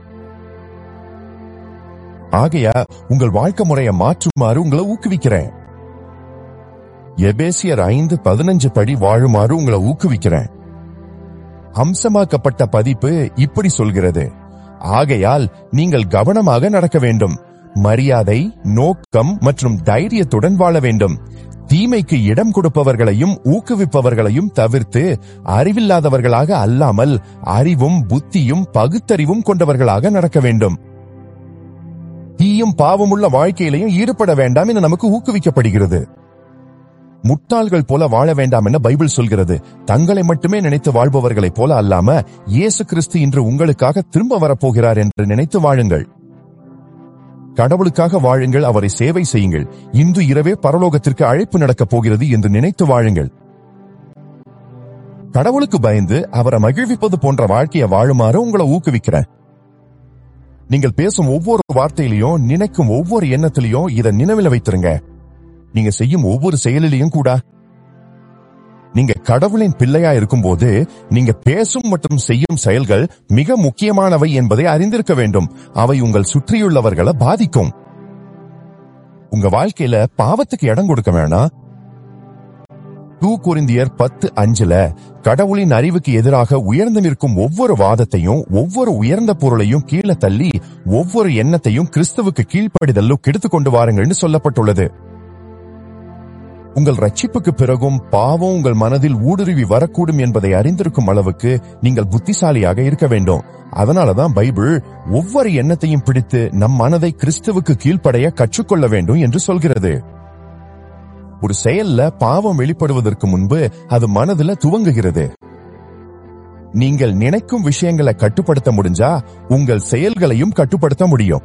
ஆகையா உங்கள் வாழ்க்கை முறையை மாற்றுமாறு உங்களை ஊக்குவிக்கிறேன் எபேசியர் ஐந்து பதினஞ்சு படி வாழுமாறு உங்களை ஊக்குவிக்கிறேன் அம்சமாக்கப்பட்ட பதிப்பு இப்படி சொல்கிறது ஆகையால் நீங்கள் கவனமாக நடக்க வேண்டும் மரியாதை நோக்கம் மற்றும் தைரியத்துடன் வாழ வேண்டும் தீமைக்கு இடம் கொடுப்பவர்களையும் ஊக்குவிப்பவர்களையும் தவிர்த்து அறிவில்லாதவர்களாக அல்லாமல் அறிவும் புத்தியும் பகுத்தறிவும் கொண்டவர்களாக நடக்க வேண்டும் தீயும் பாவமுள்ள வாழ்க்கையிலையும் ஈடுபட வேண்டாம் என நமக்கு ஊக்குவிக்கப்படுகிறது முட்டாள்கள் போல வாழ வேண்டாம் என பைபிள் சொல்கிறது தங்களை மட்டுமே நினைத்து வாழ்பவர்களைப் போல அல்லாம இயேசு கிறிஸ்து இன்று உங்களுக்காக திரும்ப வரப்போகிறார் என்று நினைத்து வாழுங்கள் கடவுளுக்காக வாழுங்கள் அவரை சேவை செய்யுங்கள் இன்று இரவே பரலோகத்திற்கு அழைப்பு நடக்கப் போகிறது என்று நினைத்து வாழுங்கள் கடவுளுக்கு பயந்து அவரை மகிழ்விப்பது போன்ற வாழ்க்கையை வாழுமாறு உங்களை ஊக்குவிக்கிறேன் நீங்கள் பேசும் ஒவ்வொரு வார்த்தையிலையும் நினைக்கும் ஒவ்வொரு எண்ணத்திலையும் இதை நினைவில் வைத்திருங்க நீங்க செய்யும் ஒவ்வொரு செயலிலையும் கூட நீங்க கடவுளின் பிள்ளையா இருக்கும்போது நீங்க பேசும் மற்றும் செய்யும் செயல்கள் மிக முக்கியமானவை என்பதை அறிந்திருக்க வேண்டும் அவை உங்கள் சுற்றியுள்ளவர்களை பாதிக்கும் உங்க வாழ்க்கையில பாவத்துக்கு இடம் கொடுக்க வேணாம் டூ குருந்தியர் பத்து அஞ்சுல கடவுளின் அறிவுக்கு எதிராக உயர்ந்து நிற்கும் ஒவ்வொரு வாதத்தையும் ஒவ்வொரு உயர்ந்த பொருளையும் கீழே தள்ளி ஒவ்வொரு எண்ணத்தையும் கிறிஸ்துவுக்கு கீழ்ப்படிதலும் கெடுத்துக் கொண்டு வாருங்கள்னு சொல்லப்பட்டுள்ளது உங்கள் ரட்சிப்புக்கு பிறகும் பாவம் உங்கள் மனதில் ஊடுருவி வரக்கூடும் என்பதை அறிந்திருக்கும் அளவுக்கு நீங்கள் புத்திசாலியாக இருக்க வேண்டும் அதனாலதான் பைபிள் ஒவ்வொரு எண்ணத்தையும் பிடித்து நம் மனதை கிறிஸ்துவுக்கு கீழ்ப்படைய கற்றுக்கொள்ள வேண்டும் என்று சொல்கிறது ஒரு செயல்ல பாவம் வெளிப்படுவதற்கு முன்பு அது மனதுல துவங்குகிறது நீங்கள் நினைக்கும் விஷயங்களை கட்டுப்படுத்த முடிஞ்சா உங்கள் செயல்களையும் கட்டுப்படுத்த முடியும்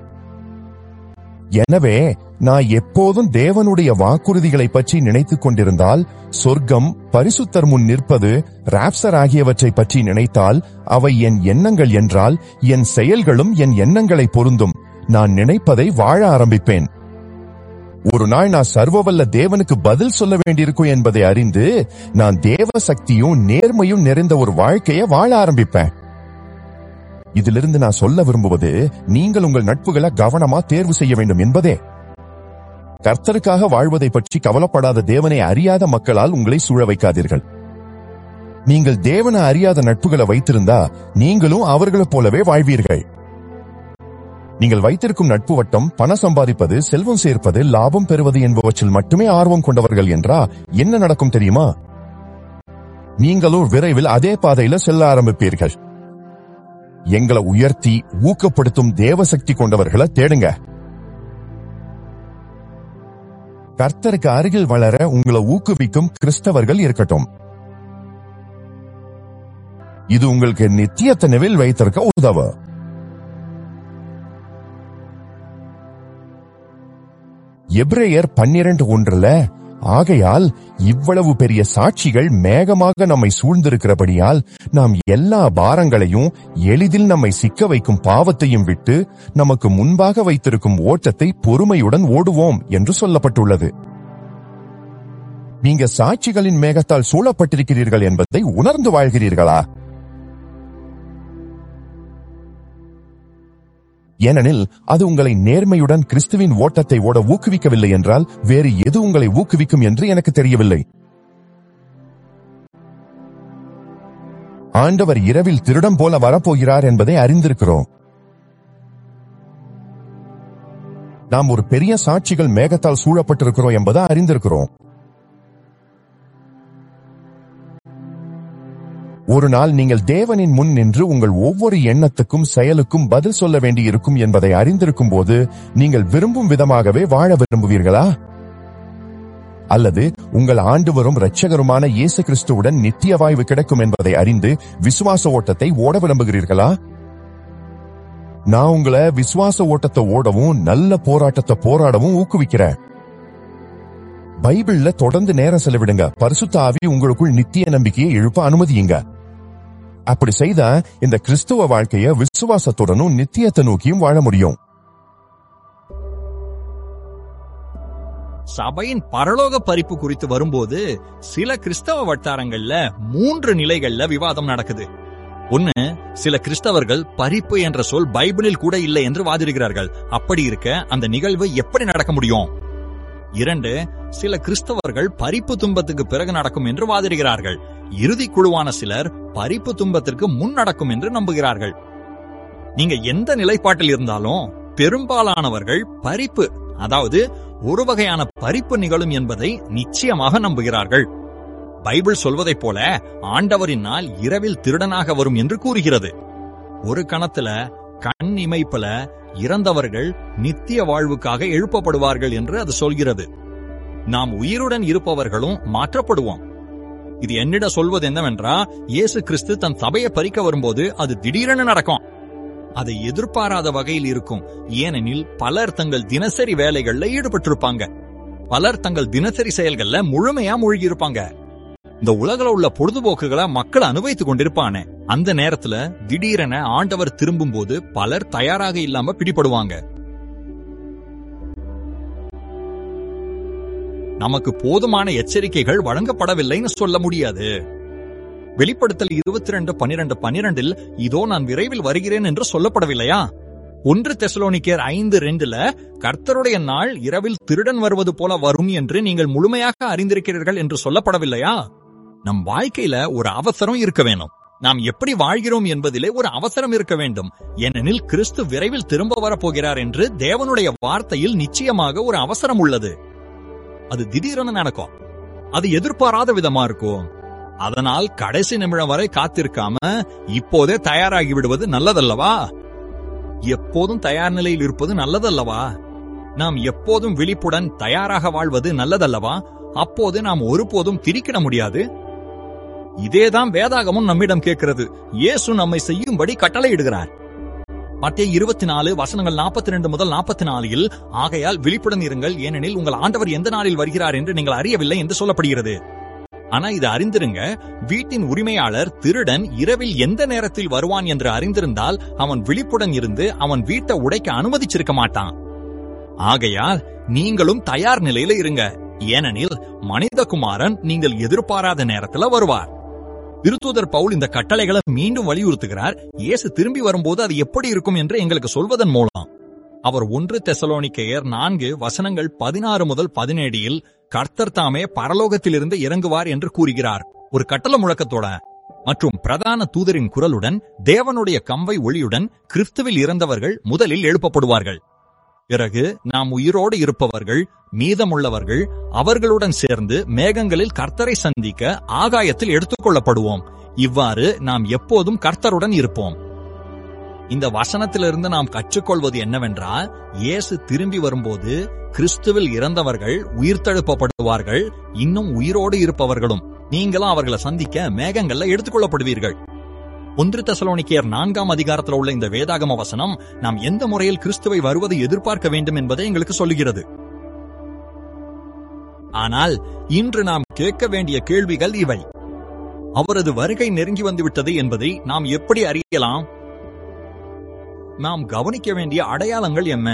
எனவே நான் எப்போதும் தேவனுடைய வாக்குறுதிகளை பற்றி நினைத்துக் கொண்டிருந்தால் சொர்க்கம் பரிசுத்தர் முன் நிற்பது ராப்சர் ஆகியவற்றை பற்றி நினைத்தால் அவை என் எண்ணங்கள் என்றால் என் செயல்களும் என் எண்ணங்களை பொருந்தும் நான் நினைப்பதை வாழ ஆரம்பிப்பேன் ஒரு நாள் நான் சர்வவல்ல தேவனுக்கு பதில் சொல்ல வேண்டியிருக்கும் என்பதை அறிந்து நான் தேவ சக்தியும் நேர்மையும் நிறைந்த ஒரு வாழ்க்கையை வாழ ஆரம்பிப்பேன் இதிலிருந்து நான் சொல்ல விரும்புவது நீங்கள் உங்கள் நட்புகளை கவனமா தேர்வு செய்ய வேண்டும் என்பதே கர்த்தருக்காக வாழ்வதை பற்றி கவலைப்படாத தேவனை அறியாத மக்களால் உங்களை சூழ வைக்காதீர்கள் நீங்கள் தேவனை அறியாத நட்புகளை வைத்திருந்தா நீங்களும் அவர்களைப் போலவே வாழ்வீர்கள் நீங்கள் வைத்திருக்கும் நட்பு வட்டம் பணம் சம்பாதிப்பது செல்வம் சேர்ப்பது லாபம் பெறுவது என்பவற்றில் மட்டுமே ஆர்வம் கொண்டவர்கள் என்றா என்ன நடக்கும் தெரியுமா நீங்களும் விரைவில் அதே பாதையில செல்ல ஆரம்பிப்பீர்கள் எங்களை உயர்த்தி ஊக்கப்படுத்தும் தேவசக்தி கொண்டவர்களை தேடுங்க கர்த்தருக்கு அருகில் வளர உங்களை ஊக்குவிக்கும் கிறிஸ்தவர்கள் இருக்கட்டும் இது உங்களுக்கு நித்தியத்தை நிவில் வைத்திருக்க உதவு எப்ரேயர் பன்னிரண்டு ஒன்றுல ஆகையால் இவ்வளவு பெரிய சாட்சிகள் மேகமாக நம்மை சூழ்ந்திருக்கிறபடியால் நாம் எல்லா பாரங்களையும் எளிதில் நம்மை சிக்க வைக்கும் பாவத்தையும் விட்டு நமக்கு முன்பாக வைத்திருக்கும் ஓட்டத்தை பொறுமையுடன் ஓடுவோம் என்று சொல்லப்பட்டுள்ளது நீங்க சாட்சிகளின் மேகத்தால் சூழப்பட்டிருக்கிறீர்கள் என்பதை உணர்ந்து வாழ்கிறீர்களா ஏனெனில் அது உங்களை நேர்மையுடன் கிறிஸ்துவின் ஓட்டத்தை ஓட ஊக்குவிக்கவில்லை என்றால் வேறு எது உங்களை ஊக்குவிக்கும் என்று எனக்கு தெரியவில்லை ஆண்டவர் இரவில் திருடம் போல வரப்போகிறார் என்பதை அறிந்திருக்கிறோம் நாம் ஒரு பெரிய சாட்சிகள் மேகத்தால் சூழப்பட்டிருக்கிறோம் என்பதை அறிந்திருக்கிறோம் ஒரு நாள் நீங்கள் தேவனின் முன் நின்று உங்கள் ஒவ்வொரு எண்ணத்துக்கும் செயலுக்கும் பதில் சொல்ல வேண்டியிருக்கும் என்பதை அறிந்திருக்கும் போது நீங்கள் விரும்பும் விதமாகவே வாழ விரும்புவீர்களா அல்லது உங்கள் ஆண்டு வரும் இரட்சகருமான இயேசு கிறிஸ்துவுடன் நித்திய வாய்வு கிடைக்கும் என்பதை அறிந்து விசுவாச ஓட்டத்தை ஓட விரும்புகிறீர்களா நான் உங்களை விசுவாச ஓட்டத்தை ஓடவும் நல்ல போராட்டத்தை போராடவும் ஊக்குவிக்கிறேன் பைபிள்ல தொடர்ந்து நேரம் செலவிடுங்க பரிசுத்த ஆவி உங்களுக்குள் நித்திய நம்பிக்கையை எழுப்ப அனுமதியுங்க அப்படி செய்தா இந்த கிறிஸ்துவ வாழ்க்கைய விசுவாசத்துடனும் நித்தியத்தை நோக்கியும் வாழ முடியும் சபையின் பரலோக பறிப்பு குறித்து வரும்போது சில கிறிஸ்தவ வட்டாரங்கள்ல மூன்று நிலைகள்ல விவாதம் நடக்குது ஒன்னு சில கிறிஸ்தவர்கள் பறிப்பு என்ற சொல் பைபிளில் கூட இல்லை என்று வாதிடுகிறார்கள் அப்படி இருக்க அந்த நிகழ்வு எப்படி நடக்க முடியும் இரண்டு சில கிறிஸ்தவர்கள் பறிப்பு துன்பத்துக்கு பிறகு நடக்கும் என்று வாதிடுகிறார்கள் இறுதி குழுவான சிலர் பறிப்பு துன்பத்திற்கு முன் நடக்கும் என்று நம்புகிறார்கள் நீங்க எந்த நிலைப்பாட்டில் இருந்தாலும் பெரும்பாலானவர்கள் பறிப்பு அதாவது ஒரு வகையான பறிப்பு நிகழும் என்பதை நிச்சயமாக நம்புகிறார்கள் பைபிள் சொல்வதைப் போல ஆண்டவரின் நாள் இரவில் திருடனாக வரும் என்று கூறுகிறது ஒரு கணத்துல கண் இமைப்புல இறந்தவர்கள் நித்திய வாழ்வுக்காக எழுப்பப்படுவார்கள் என்று அது சொல்கிறது நாம் உயிருடன் இருப்பவர்களும் மாற்றப்படுவோம் இது என்னிடம் சொல்வது என்னவென்றா இயேசு கிறிஸ்து தன் சபையை பறிக்க வரும்போது அது திடீரென நடக்கும் அதை எதிர்பாராத வகையில் இருக்கும் ஏனெனில் பலர் தங்கள் தினசரி வேலைகள்ல ஈடுபட்டிருப்பாங்க பலர் தங்கள் தினசரி செயல்கள்ல முழுமையா மூழ்கி இருப்பாங்க இந்த உலகில உள்ள பொழுதுபோக்குகளை மக்கள் அனுபவித்துக் கொண்டிருப்பானே அந்த நேரத்துல திடீரென ஆண்டவர் திரும்பும் போது பலர் தயாராக இல்லாம பிடிபடுவாங்க நமக்கு போதுமான எச்சரிக்கைகள் வழங்கப்படவில்லைன்னு சொல்ல முடியாது வெளிப்படுத்தல் இருபத்தி ரெண்டு பனிரெண்டு பனிரெண்டில் இதோ நான் விரைவில் வருகிறேன் என்று சொல்லப்படவில்லையா ஒன்று தெசலோனிக்கேர் ஐந்து ரெண்டுல கர்த்தருடைய நாள் இரவில் திருடன் வருவது போல வரும் என்று நீங்கள் முழுமையாக அறிந்திருக்கிறீர்கள் என்று சொல்லப்படவில்லையா நம் வாழ்க்கையில ஒரு அவசரம் இருக்க வேணும் நாம் எப்படி வாழ்கிறோம் என்பதிலே ஒரு அவசரம் இருக்க வேண்டும் ஏனெனில் கிறிஸ்து விரைவில் திரும்ப வரப்போகிறார் என்று தேவனுடைய வார்த்தையில் நிச்சயமாக ஒரு அவசரம் உள்ளது அது திடீரென நடக்கும் அது எதிர்பாராத விதமா இருக்கும் அதனால் கடைசி நிமிடம் வரை காத்திருக்காம இப்போதே தயாராகி விடுவது நல்லதல்லவா எப்போதும் தயார் நிலையில் இருப்பது நல்லதல்லவா நாம் எப்போதும் விழிப்புடன் தயாராக வாழ்வது நல்லதல்லவா அப்போது நாம் ஒருபோதும் திரிக்கிட முடியாது இதேதான் வேதாகமும் நம்மிடம் கேட்கிறது இயேசு நம்மை செய்யும்படி கட்டளையிடுகிறார் மத்திய இருபத்தி நாலு வசனங்கள் நாற்பத்தி ரெண்டு முதல் நாற்பத்தி நாலில் ஆகையால் விழிப்புடன் இருங்கள் ஏனெனில் உங்கள் ஆண்டவர் எந்த நாளில் வருகிறார் என்று நீங்கள் அறியவில்லை என்று சொல்லப்படுகிறது ஆனா இது அறிந்திருங்க வீட்டின் உரிமையாளர் திருடன் இரவில் எந்த நேரத்தில் வருவான் என்று அறிந்திருந்தால் அவன் விழிப்புடன் இருந்து அவன் வீட்டை உடைக்க அனுமதிச்சிருக்க மாட்டான் ஆகையால் நீங்களும் தயார் நிலையில இருங்க ஏனெனில் மனிதகுமாரன் நீங்கள் எதிர்பாராத நேரத்துல வருவார் திருத்தூதர் பவுல் இந்த கட்டளைகளை மீண்டும் வலியுறுத்துகிறார் இயேசு திரும்பி வரும்போது அது எப்படி இருக்கும் என்று எங்களுக்கு சொல்வதன் மூலம் அவர் ஒன்று தெசலோனிக்கேயர் நான்கு வசனங்கள் பதினாறு முதல் பதினேழில் கர்த்தர் தாமே பரலோகத்திலிருந்து இறங்குவார் என்று கூறுகிறார் ஒரு கட்டள முழக்கத்தோட மற்றும் பிரதான தூதரின் குரலுடன் தேவனுடைய கம்பை ஒளியுடன் கிறிஸ்துவில் இறந்தவர்கள் முதலில் எழுப்பப்படுவார்கள் பிறகு நாம் உயிரோடு இருப்பவர்கள் மீதமுள்ளவர்கள் அவர்களுடன் சேர்ந்து மேகங்களில் கர்த்தரை சந்திக்க ஆகாயத்தில் எடுத்துக்கொள்ளப்படுவோம் இவ்வாறு நாம் எப்போதும் கர்த்தருடன் இருப்போம் இந்த வசனத்திலிருந்து நாம் கற்றுக்கொள்வது என்னவென்றால் இயேசு திரும்பி வரும்போது கிறிஸ்துவில் இறந்தவர்கள் உயிர்த்தெழுப்பப்படுவார்கள் இன்னும் உயிரோடு இருப்பவர்களும் நீங்களும் அவர்களை சந்திக்க மேகங்கள்ல எடுத்துக்கொள்ளப்படுவீர்கள் ஒன்று தசலோனிக்கேயர் நான்காம் அதிகாரத்தில் உள்ள இந்த வேதாகம வசனம் நாம் எந்த முறையில் கிறிஸ்துவை வருவதை எதிர்பார்க்க வேண்டும் என்பதை எங்களுக்கு சொல்லுகிறது ஆனால் இன்று நாம் கேட்க வேண்டிய கேள்விகள் இவை அவரது வருகை நெருங்கி வந்துவிட்டது என்பதை நாம் எப்படி அறியலாம் நாம் கவனிக்க வேண்டிய அடையாளங்கள் என்ன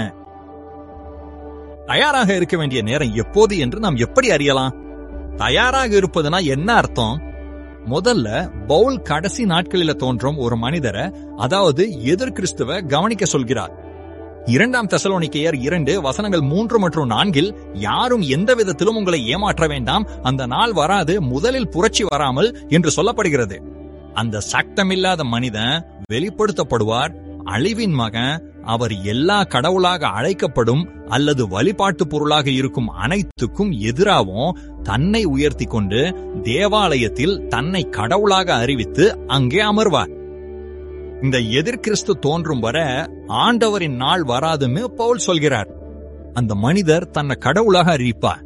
தயாராக இருக்க வேண்டிய நேரம் எப்போது என்று நாம் எப்படி அறியலாம் தயாராக இருப்பதுனா என்ன அர்த்தம் முதல்ல பவுல் கடைசி நாட்களில தோன்றும் ஒரு மனிதரை அதாவது எதிர் கிறிஸ்துவ கவனிக்க சொல்கிறார் இரண்டாம் தெசலோனிக்கேயர் இரண்டு வசனங்கள் மூன்று மற்றும் நான்கில் யாரும் எந்த விதத்திலும் உங்களை ஏமாற்ற வேண்டாம் அந்த நாள் வராது முதலில் புரட்சி வராமல் என்று சொல்லப்படுகிறது அந்த சக்தமில்லாத மனிதன் வெளிப்படுத்தப்படுவார் அழிவின் மகன் அவர் எல்லா கடவுளாக அழைக்கப்படும் அல்லது வழிபாட்டு பொருளாக இருக்கும் அனைத்துக்கும் எதிராகவும் தன்னை உயர்த்தி கொண்டு தேவாலயத்தில் தன்னை கடவுளாக அறிவித்து அங்கே அமர்வார் இந்த எதிர்கிறிஸ்து தோன்றும் வர ஆண்டவரின் நாள் வராதுன்னு பவுல் சொல்கிறார் அந்த மனிதர் தன்னை கடவுளாக அறிவிப்பார்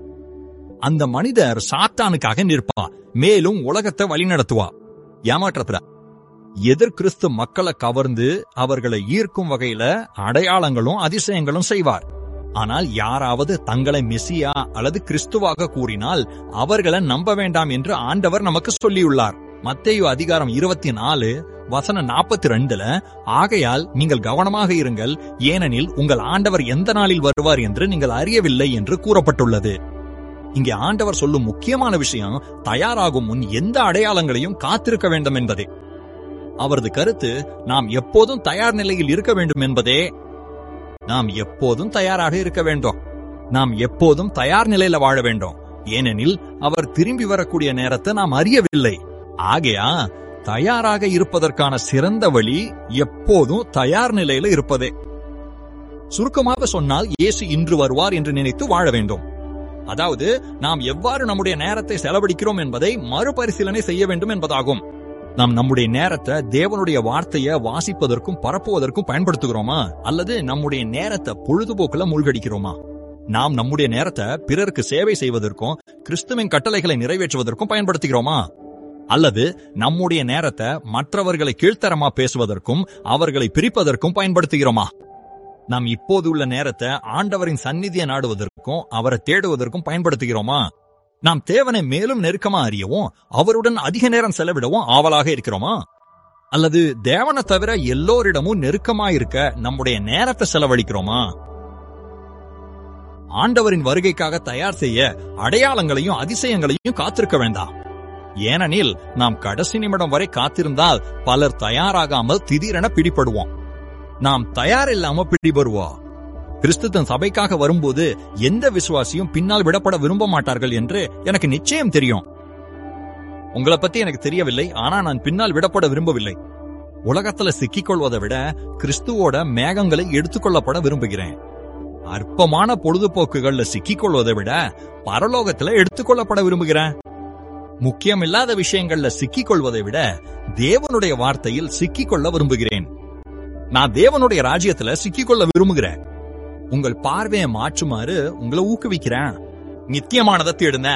அந்த மனிதர் சாத்தானுக்காக நிற்பார் மேலும் உலகத்தை வழிநடத்துவா ஏமாற்றத்துல எதிர் கிறிஸ்து மக்களை கவர்ந்து அவர்களை ஈர்க்கும் வகையில அடையாளங்களும் அதிசயங்களும் செய்வார் ஆனால் யாராவது தங்களை மெசியா அல்லது கிறிஸ்துவாக கூறினால் அவர்களை நம்ப வேண்டாம் என்று ஆண்டவர் நமக்கு சொல்லியுள்ளார் மத்தேயு அதிகாரம் இருபத்தி நாலு வசனம் நாற்பத்தி ரெண்டுல ஆகையால் நீங்கள் கவனமாக இருங்கள் ஏனெனில் உங்கள் ஆண்டவர் எந்த நாளில் வருவார் என்று நீங்கள் அறியவில்லை என்று கூறப்பட்டுள்ளது இங்கே ஆண்டவர் சொல்லும் முக்கியமான விஷயம் தயாராகும் முன் எந்த அடையாளங்களையும் காத்திருக்க வேண்டும் என்பதே அவரது கருத்து நாம் எப்போதும் தயார் நிலையில் இருக்க வேண்டும் என்பதே நாம் எப்போதும் தயாராக இருக்க வேண்டும் நாம் எப்போதும் தயார் நிலையில வாழ வேண்டும் ஏனெனில் அவர் திரும்பி வரக்கூடிய நேரத்தை நாம் அறியவில்லை ஆகையா தயாராக இருப்பதற்கான சிறந்த வழி எப்போதும் தயார் நிலையில இருப்பதே சுருக்கமாக சொன்னால் இயேசு இன்று வருவார் என்று நினைத்து வாழ வேண்டும் அதாவது நாம் எவ்வாறு நம்முடைய நேரத்தை செலவழிக்கிறோம் என்பதை மறுபரிசீலனை செய்ய வேண்டும் என்பதாகும் நாம் நம்முடைய நேரத்தை தேவனுடைய வார்த்தையை வாசிப்பதற்கும் பரப்புவதற்கும் பயன்படுத்துகிறோமா அல்லது நம்முடைய நேரத்தை பொழுதுபோக்குல மூழ்கடிக்கிறோமா நாம் நம்முடைய நேரத்தை பிறருக்கு சேவை செய்வதற்கும் கிறிஸ்துவின் கட்டளைகளை நிறைவேற்றுவதற்கும் பயன்படுத்துகிறோமா அல்லது நம்முடைய நேரத்தை மற்றவர்களை கீழ்த்தரமா பேசுவதற்கும் அவர்களை பிரிப்பதற்கும் பயன்படுத்துகிறோமா நாம் இப்போது உள்ள நேரத்தை ஆண்டவரின் சந்நிதியை நாடுவதற்கும் அவரை தேடுவதற்கும் பயன்படுத்துகிறோமா நாம் தேவனை மேலும் நெருக்கமா அறியவும் அவருடன் அதிக நேரம் செலவிடவும் ஆவலாக இருக்கிறோமா அல்லது தேவனை தவிர எல்லோரிடமும் நெருக்கமா இருக்க நம்முடைய நேரத்தை செலவழிக்கிறோமா ஆண்டவரின் வருகைக்காக தயார் செய்ய அடையாளங்களையும் அதிசயங்களையும் காத்திருக்க வேண்டாம் ஏனெனில் நாம் கடைசி நிமிடம் வரை காத்திருந்தால் பலர் தயாராகாமல் திடீரென பிடிபடுவோம் நாம் தயார் இல்லாம பிடிபடுவோம் கிறிஸ்து தன் சபைக்காக வரும்போது எந்த விசுவாசியும் பின்னால் விடப்பட விரும்ப மாட்டார்கள் என்று எனக்கு நிச்சயம் தெரியும் உங்களை பத்தி எனக்கு தெரியவில்லை ஆனா நான் பின்னால் விடப்பட விரும்பவில்லை உலகத்துல சிக்கிக் கொள்வதை விட கிறிஸ்துவோட மேகங்களை எடுத்துக்கொள்ளப்பட விரும்புகிறேன் அற்பமான பொழுதுபோக்குகள்ல சிக்கிக் கொள்வதை விட பரலோகத்துல எடுத்துக்கொள்ளப்பட விரும்புகிறேன் முக்கியமில்லாத விஷயங்கள்ல சிக்கிக் கொள்வதை விட தேவனுடைய வார்த்தையில் சிக்கிக் கொள்ள விரும்புகிறேன் நான் தேவனுடைய ராஜ்யத்துல சிக்கிக்கொள்ள விரும்புகிறேன் உங்கள் பார்வையை மாற்றுமாறு உங்களை ஊக்குவிக்கிறேன் நித்தியமானதை தேடுங்க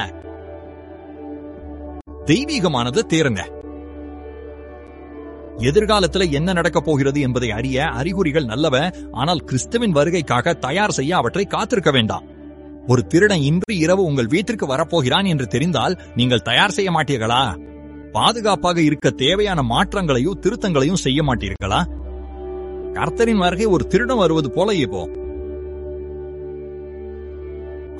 தெய்வீகமானதை தேருங்க எதிர்காலத்துல என்ன நடக்கப் போகிறது என்பதை அறிய அறிகுறிகள் நல்லவ ஆனால் கிறிஸ்துவின் வருகைக்காக தயார் செய்ய அவற்றை காத்திருக்க வேண்டாம் ஒரு திருடன் இன்று இரவு உங்கள் வீட்டிற்கு வரப்போகிறான் என்று தெரிந்தால் நீங்கள் தயார் செய்ய மாட்டீர்களா பாதுகாப்பாக இருக்க தேவையான மாற்றங்களையும் திருத்தங்களையும் செய்ய மாட்டீர்களா கர்த்தரின் வருகை ஒரு திருடன் வருவது போல இப்போ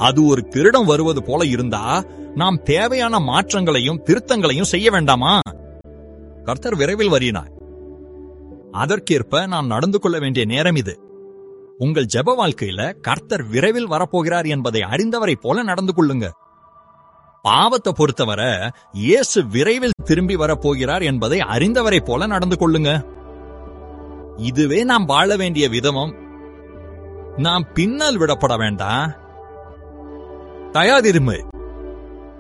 அது ஒரு திருடம் வருவது போல இருந்தா நாம் தேவையான மாற்றங்களையும் திருத்தங்களையும் செய்ய வேண்டாமா கர்த்தர் விரைவில் வருகிறார் அதற்கேற்ப நாம் நடந்து கொள்ள வேண்டிய நேரம் இது உங்கள் ஜெப வாழ்க்கையில கர்த்தர் விரைவில் வரப்போகிறார் என்பதை அறிந்தவரை போல நடந்து கொள்ளுங்க பாவத்தை பொறுத்தவரை இயேசு விரைவில் திரும்பி வரப்போகிறார் என்பதை அறிந்தவரை போல நடந்து கொள்ளுங்க இதுவே நாம் வாழ வேண்டிய விதமும் நாம் பின்னல் விடப்பட வேண்டாம் தயாரிருமை